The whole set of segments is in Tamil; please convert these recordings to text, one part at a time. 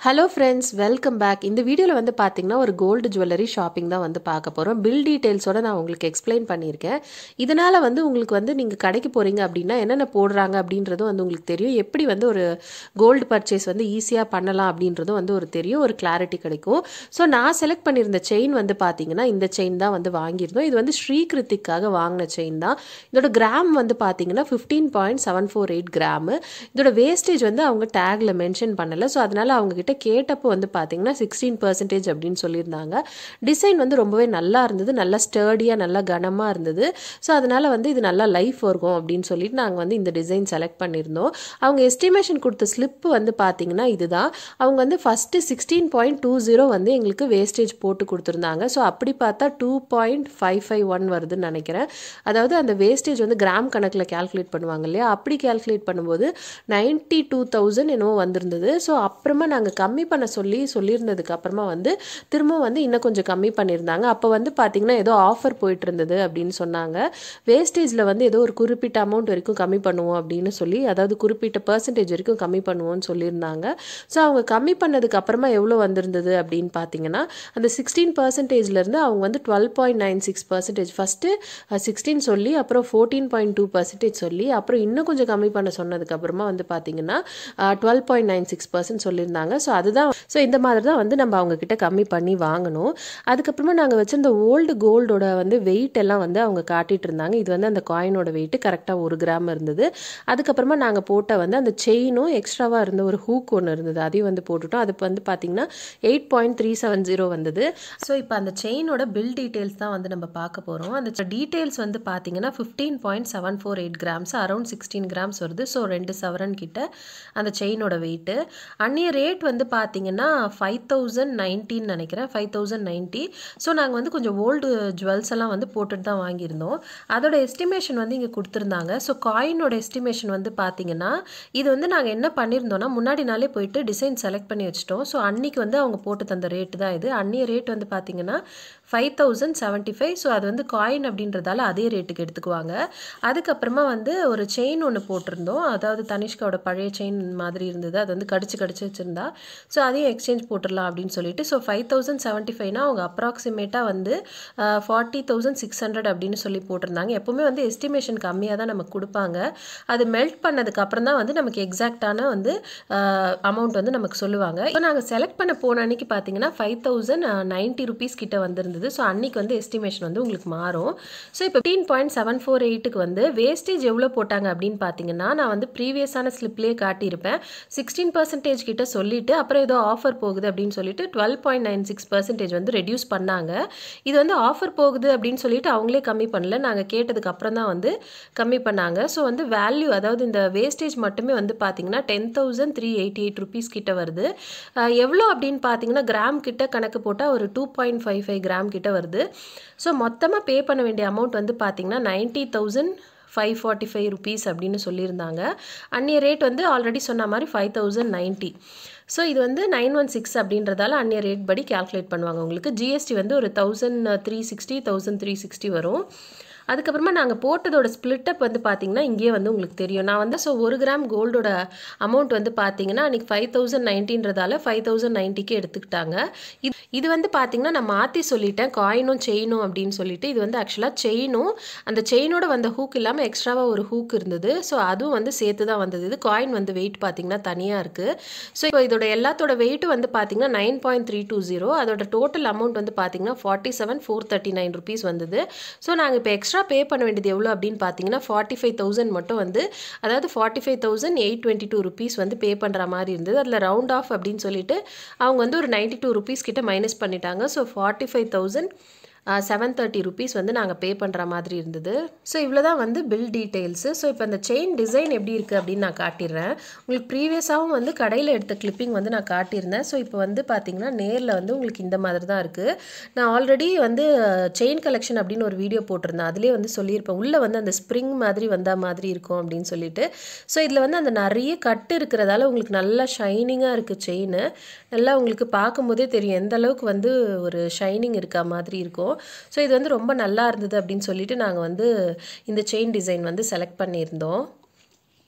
ஹலோ ஃப்ரெண்ட்ஸ் வெல்கம் பேக் இந்த வீடியோவில் வந்து பார்த்தீங்கன்னா ஒரு கோல்டு ஜுவல்லரி ஷாப்பிங் தான் வந்து பார்க்க போகிறோம் பில் டீட்டெயில்ஸோட நான் உங்களுக்கு எக்ஸ்பிளைன் பண்ணியிருக்கேன் இதனால் வந்து உங்களுக்கு வந்து நீங்கள் கடைக்கு போகிறீங்க அப்படின்னா என்னென்ன போடுறாங்க அப்படின்றதும் வந்து உங்களுக்கு தெரியும் எப்படி வந்து ஒரு கோல்டு பர்ச்சேஸ் வந்து ஈஸியாக பண்ணலாம் அப்படின்றதும் வந்து ஒரு தெரியும் ஒரு கிளாரிட்டி கிடைக்கும் ஸோ நான் செலக்ட் பண்ணியிருந்த செயின் வந்து பார்த்தீங்கன்னா இந்த செயின் தான் வந்து வாங்கியிருந்தோம் இது வந்து ஸ்ரீகிருத்திக்காக வாங்கின செயின் தான் இதோட கிராம் வந்து பார்த்தீங்கன்னா fifteen point seven four eight gram இதோட வேஸ்டேஜ் வந்து அவங்க டேக்ல மென்ஷன் பண்ணலை ஸோ அதனால அவங்க கிட்ட கேட்டப்போ வந்து பார்த்தீங்கன்னா சிக்ஸ்டீன் பர்சன்டேஜ் அப்படின்னு சொல்லியிருந்தாங்க டிசைன் வந்து ரொம்பவே நல்லா இருந்தது நல்லா ஸ்டர்டியாக நல்லா கனமாக இருந்தது ஸோ அதனால வந்து இது நல்லா லைஃப் இருக்கும் அப்படின்னு சொல்லிட்டு நாங்கள் வந்து இந்த டிசைன் செலக்ட் பண்ணியிருந்தோம் அவங்க எஸ்டிமேஷன் கொடுத்த ஸ்லிப் வந்து பார்த்தீங்கன்னா இதுதான் அவங்க வந்து first sixteen point two zero வந்து எங்களுக்கு வேஸ்டேஜ் போட்டு கொடுத்துருந்தாங்க ஸோ அப்படி பார்த்தா two point five five one வருதுன்னு நினைக்கிறேன் அதாவது அந்த வேஸ்டேஜ் வந்து கிராம் கணக்கில் கேல்குலேட் பண்ணுவாங்க இல்லையா அப்படி கேல்குலேட் பண்ணும்போது நைன்ட்டி டூ தௌசண்ட் என்னவோ வந்திருந்தது ஸோ அப்புறமா நாங்கள் கம்மி பண்ண சொல்லி சொல்லியிருந்ததுக்கு அப்புறமா வந்து திரும்ப வந்து இன்னும் கொஞ்சம் கம்மி பண்ணியிருந்தாங்க அப்போ வந்து பார்த்தீங்கன்னா ஏதோ ஆஃபர் போயிட்டு இருந்தது அப்படின்னு சொன்னாங்க வேஸ்டேஜில் வந்து ஏதோ ஒரு குறிப்பிட்ட அமௌண்ட் வரைக்கும் கம்மி பண்ணுவோம் அப்படின்னு சொல்லி அதாவது குறிப்பிட்ட பர்சன்டேஜ் வரைக்கும் கம்மி பண்ணுவோம்னு சொல்லியிருந்தாங்க ஸோ அவங்க கம்மி பண்ணதுக்கு அப்புறமா எவ்வளோ வந்திருந்தது அப்படின்னு பார்த்தீங்கன்னா அந்த சிக்ஸ்டீன் பர்சன்டேஜ்லேருந்து அவங்க வந்து twelve point nine six percentage first sixteen சொல்லி அப்புறம் ஃபோர்டீன் பாயிண்ட் டூ பர்சன்டேஜ் சொல்லி அப்புறம் இன்னும் கொஞ்சம் கம்மி பண்ண சொன்னதுக்கு அப்புறமா வந்து பார்த்தீங்கன்னா twelve point nine six percent சொல்லியிருந்தாங்க ஸோ அதுதான் ஸோ இந்த மாதிரி தான் வந்து நம்ம அவங்க கிட்ட கம்மி பண்ணி வாங்கணும் அதுக்கப்புறமா நாங்கள் வச்சிருந்த ஓல்டு கோல்டோட வந்து வெயிட் எல்லாம் வந்து அவங்க காட்டிட்டு இருந்தாங்க இது வந்து அந்த காயினோட வெயிட் கரெக்டாக ஒரு கிராம் இருந்தது அதுக்கப்புறமா நாங்கள் போட்ட வந்து அந்த செயினும் எக்ஸ்ட்ராவாக இருந்த ஒரு ஹூக் ஒன்று இருந்தது அதையும் வந்து போட்டுட்டோம் அது வந்து பார்த்தீங்கன்னா eight point three seven zero வந்தது ஸோ இப்போ அந்த செயினோட பில் டீட்டெயில்ஸ் தான் வந்து நம்ம பார்க்க போகிறோம் அந்த டீட்டெயில்ஸ் வந்து பார்த்தீங்கன்னா fifteen point seven four eight grams around sixteen grams வருது ஸோ ரெண்டு சவரன் கிட்ட அந்த செயினோட வெயிட்டு அந்நிய ரேட் வந்து பார்த்தீங்கன்னா ஃபைவ் தௌசண்ட் நைன்டீன் நினைக்கிறேன் ஃபைவ் தௌசண்ட் நைன்ட்டி ஸோ நாங்கள் வந்து கொஞ்சம் ஓல்டு ஜுவல்ஸ் எல்லாம் வந்து போட்டுட்டு தான் வாங்கியிருந்தோம் அதோட எஸ்டிமேஷன் வந்து இங்கே கொடுத்துருந்தாங்க ஸோ காயினோட எஸ்டிமேஷன் வந்து பார்த்தீங்கன்னா இது வந்து நாங்கள் என்ன பண்ணியிருந்தோம்னா முன்னாடி நாளே போயிட்டு டிசைன் செலக்ட் பண்ணி வச்சிட்டோம் ஸோ அன்னைக்கு வந்து அவங்க போட்டு தந்த ரேட்டு தான் இது அந்நிய ரேட் வந்து பார்த்தீங்கன்னா five thousand seventy five so அது வந்து காயின் அப்படின்றதால அதே ரேட்டுக்கு எடுத்துக்குவாங்க அதுக்கப்புறமா வந்து ஒரு செயின் ஒன்று போட்டிருந்தோம் அதாவது தனிஷ்காவோட பழைய செயின் மாதிரி இருந்தது அது வந்து கடிச்சு கடிச்சு வச்சுருந்தா ஸோ அதையும் எக்ஸ்சேஞ்ச் போட்டுடலாம் அப்படின்னு சொல்லிட்டு ஸோ ஃபைவ் தௌசண்ட் செவன்ட்டி ஃபைவ்னா அவங்க அப்ராக்சிமேட்டாக வந்து ஃபார்ட்டி தௌசண்ட் சிக்ஸ் ஹண்ட்ரட் அப்படின்னு சொல்லி போட்டிருந்தாங்க எப்போவுமே வந்து எஸ்டிமேஷன் கம்மியாக தான் நமக்கு கொடுப்பாங்க அது மெல்ட் பண்ணதுக்கு அப்புறம் தான் வந்து நமக்கு எக்ஸாக்டான வந்து அமௌண்ட் வந்து நமக்கு சொல்லுவாங்க இப்போ நாங்கள் செலக்ட் பண்ண போன அன்னைக்கு பார்த்தீங்கன்னா ஃபைவ் தௌசண்ட் நைன்ட்டி ருபீஸ் கிட்ட வந்திருந்தது ஸோ அன்னைக்கு வந்து எஸ்டிமேஷன் வந்து உங்களுக்கு மாறும் ஸோ இப்போ ஃபிஃப்டீன் பாயிண்ட் செவன் ஃபோர் எயிட்டுக்கு வந்து வேஸ்டேஜ் எவ்வளோ போட்டாங்க அப்படின்னு பார்த்தீங்கன்னா நான் வந்து ப்ரீவியஸான ஸ்லிப்லேயே காட்டியிருப்பேன் சிக்ஸ்டீன் பர்சன்டேஜ் கிட்ட சொல்லிட்டு அப்புறம் ஏதோ ஆஃபர் போகுது அப்படின்னு சொல்லிட்டு twelve point nine six percentage வந்து ரெடியூஸ் பண்ணாங்க இது வந்து ஆஃபர் போகுது அப்படின்னு சொல்லிட்டு அவங்களே கம்மி பண்ணல நாங்கள் கேட்டதுக்கு அப்புறம் தான் வந்து கம்மி பண்ணாங்க ஸோ வந்து வேல்யூ அதாவது இந்த வேஸ்டேஜ் மட்டுமே வந்து பார்த்தீங்கன்னா ten thousand three eighty eight rupees கிட்ட வருது எவ்வளோ அப்படின்னு பார்த்தீங்கன்னா கிராம் கிட்ட கணக்கு போட்டால் ஒரு two point five five gram கிட்ட வருது ஸோ மொத்தமாக பே பண்ண வேண்டிய அமௌண்ட் வந்து பார்த்தீங்கன்னா ninety thousand five forty five rupees அப்படின்னு சொல்லியிருந்தாங்க அந்நிய ரேட் வந்து ஆல்ரெடி சொன்ன மாதிரி ஃபைவ் தௌசண்ட் நைன்ட்டி ஸோ இது வந்து நைன் ஒன் சிக்ஸ் அப்படின்றதால அந்நிய ரேட் படி கேல்குலேட் பண்ணுவாங்க உங்களுக்கு ஜிஎஸ்டி வந்து ஒரு thousand three sixty thousand three sixty வரும் அதுக்கப்புறமா நாங்கள் போட்டதோட ஸ்பிளிட்டப் வந்து பார்த்தீங்கன்னா இங்கேயே வந்து உங்களுக்கு தெரியும் நான் வந்து ஸோ ஒரு கிராம் கோல்டோட அமௌண்ட் வந்து பார்த்தீங்கன்னா அன்றைக்கி ஃபைவ் தௌசண்ட் நைன்டீன்றதால ஃபைவ் தௌசண்ட் நைன்ட்டிக்கு எடுத்துக்கிட்டாங்க இது இது வந்து பார்த்தீங்கன்னா நான் மாற்றி சொல்லிட்டேன் காயினும் செயினும் அப்படின்னு சொல்லிட்டு இது வந்து ஆக்சுவலாக செயினும் அந்த செயினோட வந்த ஹூக் இல்லாமல் எக்ஸ்ட்ராவாக ஒரு ஹூக் இருந்தது ஸோ அதுவும் வந்து சேர்த்து தான் வந்தது இது காயின் வந்து வெயிட் பார்த்தீங்கன்னா தனியாக இருக்குது ஸோ இப்போ இதோட எல்லாத்தோட வெயிட் வந்து பார்த்தீங்கன்னா nine point three two zero அதோட டோட்டல் அமௌண்ட் வந்து பார்த்தீங்கன்னா forty seven four thirty nine rupees வந்தது ஸோ நாங்கள் இப்போ எக்ஸ்ட்ரா எக்ஸ்ட்ரா பே பண்ண வேண்டியது எவ்வளோ அப்படின்னு பார்த்தீங்கன்னா ஃபார்ட்டி ஃபைவ் தௌசண்ட் மட்டும் வந்து அதாவது forty five thousand eight twenty two rupees வந்து பே பண்ணுற மாதிரி இருந்தது அதில் ரவுண்ட் ஆஃப் அப்படின்னு சொல்லிட்டு அவங்க வந்து ஒரு நைன்ட்டி டூ ருபீஸ் கிட்ட மைனஸ் பண்ணிட்டாங்க so forty five thousand seven thirty rupees வந்து நாங்கள் பே பண்ணுற மாதிரி இருந்தது ஸோ இவ்வளோ தான் வந்து பில் டீட்டெயில்ஸு ஸோ இப்போ அந்த செயின் டிசைன் எப்படி இருக்குது அப்படின்னு நான் காட்டிடுறேன் உங்களுக்கு ப்ரீவியஸாகவும் வந்து கடையில் எடுத்த கிளிப்பிங் வந்து நான் காட்டியிருந்தேன் ஸோ இப்போ வந்து பார்த்தீங்கன்னா நேரில் வந்து உங்களுக்கு இந்த மாதிரி தான் இருக்குது நான் ஆல்ரெடி வந்து செயின் கலெக்ஷன் அப்படின்னு ஒரு வீடியோ போட்டிருந்தேன் அதிலே வந்து சொல்லியிருப்பேன் உள்ளே வந்து அந்த ஸ்ப்ரிங் மாதிரி வந்தால் மாதிரி இருக்கும் அப்படின்னு சொல்லிட்டு ஸோ இதில் வந்து அந்த நிறைய கட்டு இருக்கிறதால உங்களுக்கு நல்லா ஷைனிங்காக இருக்குது செயின் நல்லா உங்களுக்கு பார்க்கும்போதே தெரியும் எந்த அளவுக்கு வந்து ஒரு ஷைனிங் இருக்கா மாதிரி இருக்கும் ஸோ இது வந்து ரொம்ப நல்லா இருந்தது அப்படின்னு சொல்லிட்டு நாங்கள் வந்து இந்த செயின் டிசைன் வந்து செலக்ட் பண்ணியிருந்தோம்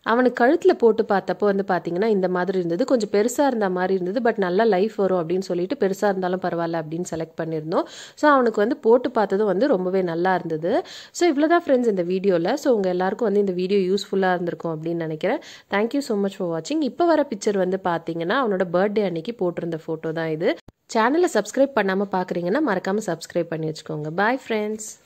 அவனுக்கு கழுத்தில் போட்டு பார்த்தப்போ வந்து பார்த்தீங்கன்னா இந்த மாதிரி இருந்தது கொஞ்சம் பெருசாக இருந்த மாதிரி இருந்தது பட் நல்லா லைஃப் வரும் அப்படின்னு சொல்லிட்டு பெருசாக இருந்தாலும் பரவாயில்ல அப்படின்னு செலக்ட் பண்ணியிருந்தோம் ஸோ அவனுக்கு வந்து போட்டு பார்த்ததும் வந்து ரொம்பவே நல்லா இருந்தது ஸோ இவ்வளோ தான் ஃப்ரெண்ட்ஸ் இந்த வீடியோவில் ஸோ உங்கள் எல்லாருக்கும் வந்து இந்த வீடியோ யூஸ்ஃபுல்லாக இருந்திருக்கும் அப்படின்னு நினைக்கிறேன் தேங்க்யூ ஸோ மச் ஃபார் வாட்சிங் இப்போ வர பிக்சர் வந்து பார்த்தீங்கன்னா அவனோட பர்த்டே அன்னைக்கு போட்டிருந்த ஃபோட்டோ தான் இது சேனலை சப்ஸ்கிரைப் பண்ணாமல் பார்க்குறீங்கன்னா மறக்காமல் சப்ஸ்கிரைப் பண்ணி வச்சுக்கோங்க பாய் ஃப்ரெண்ட்ஸ்